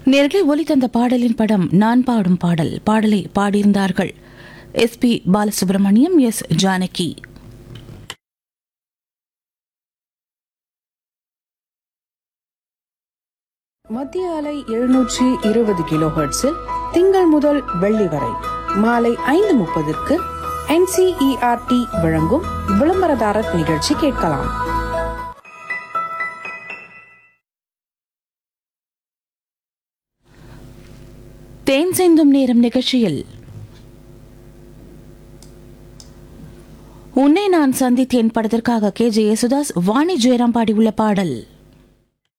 நேர்களே ஒலி தந்த பாடலின் படம் நான் பாடும் பாடல் பாடலை பாடியிருந்தார்கள் S P Balasubrahmanyam S Janaki மத்திய அலை எழுநூற்றி இருபது கிலோ ஹெர்ட்ஸில் திங்கள் முதல் வெள்ளி வரை மாலை ஐந்து முப்பதுக்கு என்சிஇஆர்டி வழங்கும் விளம்பரதாரர் நிகழ்ச்சி கேட்கலாம் தேன் சிந்தும் நேரம் நிகழ்ச்சியில் உன்னை நான் சந்தித்தேன் படத்திற்காக கே ஜே யேசுதாஸ் வாணி ஜெயராம் பாடியுள்ள பாடல்